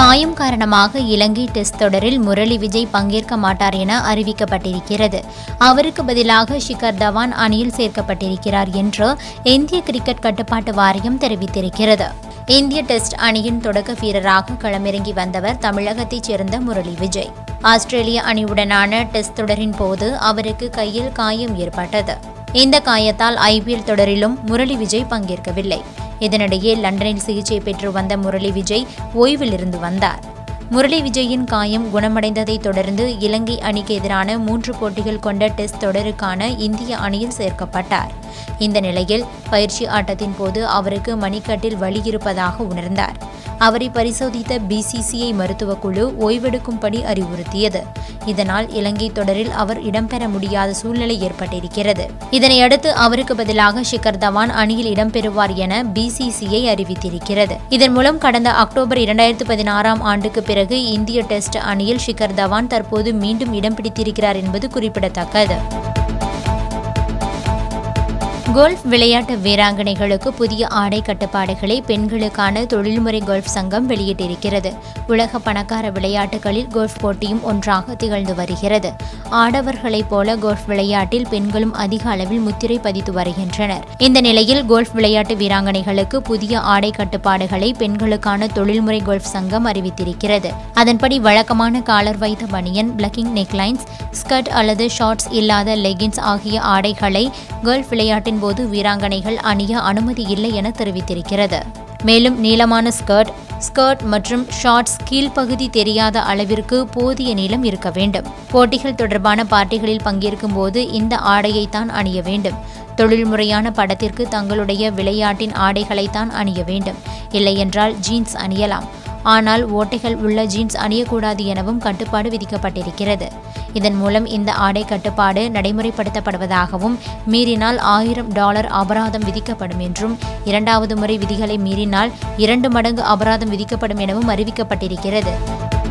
காயம் காரணமாக இலங்கை டெஸ்ட் தொடரில் முரளி விஜய் பங்கேற்க மாட்டார் என அறிவிக்கப்பட்டிருக்கிறது அவருக்கு பதிலாக ஷிகர் தவான் அணியில் சேர்க்கப்பட்டிருக்கிறார் என்று இந்திய கிரிக்கெட் கட்டுப்பாட்டு வாரியம் தெரிவித்திருக்கிறது இந்திய டெஸ்ட் அணியின் தொடக்க வீரராக களமிறங்கி வந்தவர் தமிழகத்தைச் சேர்ந்த முரளி விஜய் ஆஸ்திரேலிய அணியுடனான டெஸ்ட் தொடரின் போது அவருக்கு கையில் காயம் ஏற்பட்டது இந்த காயத்தால் ஐபிஎல் தொடரிலும் முரளி விஜய் பங்கேற்கவில்லை இதனிடையே லண்டனில் சிகிச்சை பெற்று வந்த முரளி விஜய் ஓய்வில் இருந்து வந்தார் முரளி விஜயின் காயம் குணமடைந்ததைத் தொடர்ந்து இலங்கை அணிக்கு எதிரான மூன்று போட்டிகள் கொண்ட டெஸ்ட் தொடருக்கான இந்திய அணியில் சேர்க்கப்பட்டார் இந்த நிலையில் பயிற்சி ஆட்டத்தின் போது அவருக்கு மணிக்கட்டில் வலி இருப்பதாக உணர்ந்தார் அவரை பரிசோதித்த பிசிசிஐ மருத்துவக் குழு ஓய்வெடுக்கும்படி அறிவுறுத்தியது இதனால் இலங்கை தொடரில் அவர் இடம்பெற முடியாத சூழ்நிலை ஏற்பட்டிருக்கிறது இதனையடுத்து அவருக்கு பதிலாக ஷிகர் தவான் அணியில் இடம்பெறுவார் என பிசிசிஐ அறிவித்திருக்கிறது இதன் மூலம் கடந்த அக்டோபர் இரண்டாயிரத்து பதினாறாம் ஆண்டுக்கு பிறகு இந்திய டெஸ்ட் அணியில் ஷிகர் தவான் தற்போது மீண்டும் இடம் பிடித்திருக்கிறார் என்பது குறிப்பிடத்தக்கது கோல்ஃப் விளையாட்டு வீராங்கனைகளுக்கு புதிய ஆடை கட்டுப்பாடுகளை பெண்களுக்கான தொழில்முறை கோல்ஃப் சங்கம் வெளியிட்டிருக்கிறது உலக பணக்கார விளையாட்டுகளில் கோல்ஃப் போட்டியும் ஒன்றாக திகழ்ந்து வருகிறது ஆடவர்களைப் போல கோல்ஃப் விளையாட்டில் பெண்களும் அதிக அளவில் முத்திரை பதித்து வருகின்றனர் இந்த நிலையில் கோல்ஃப் விளையாட்டு வீராங்கனைகளுக்கு புதிய ஆடை கட்டுப்பாடுகளை பெண்களுக்கான தொழில்முறை கோல்ஃப் சங்கம் அறிவித்திருக்கிறது அதன்படி வழக்கமான காலர் வைத்த பனியன் பிளக்கிங் நெக்லைன்ஸ் ஸ்கர்ட் அல்லது ஷார்ட்ஸ் இல்லாத லெகின்ஸ் ஆகிய ஆடைகளை கோல்ஃப் விளையாட்டின் போது வீராங்கனைகள் அணிய அனுமதி இல்லை என தெரிவித்திருக்கிறது மேலும் நீளமான ஸ்கர்ட் ஸ்கர்ட் மற்றும் ஷார்ட்ஸ் கீழ்ப்பகுதி தெரியாத அளவிற்கு போதிய நீளம் இருக்க வேண்டும் போட்டிகள் தொடர்பான பார்ட்டிகளில் பங்கேற்கும் போது இந்த ஆடையைத்தான் அணிய வேண்டும் தொழில்முறையான படத்திற்கு தங்களுடைய விளையாட்டின் ஆடைகளைத்தான் அணிய வேண்டும் இல்லையென்றால் ஜீன்ஸ் அணியலாம் ஆனால் ஓட்டைகள் உள்ள ஜீன்ஸ் அணியக்கூடாது எனவும் கட்டுப்பாடு விதிக்கப்பட்டிருக்கிறது இதன் மூலம் இந்த ஆடை கட்டுப்பாடு நடைமுறைப்படுத்தப்படுவதாகவும் மீறினால் ஆயிரம் டாலர் அபராதம் விதிக்கப்படும் என்றும் இரண்டாவது முறை விதிகளை மீறினால் இரண்டு மடங்கு அபராதம் விதிக்கப்படும் எனவும் அறிவிக்கப்பட்டிருக்கிறது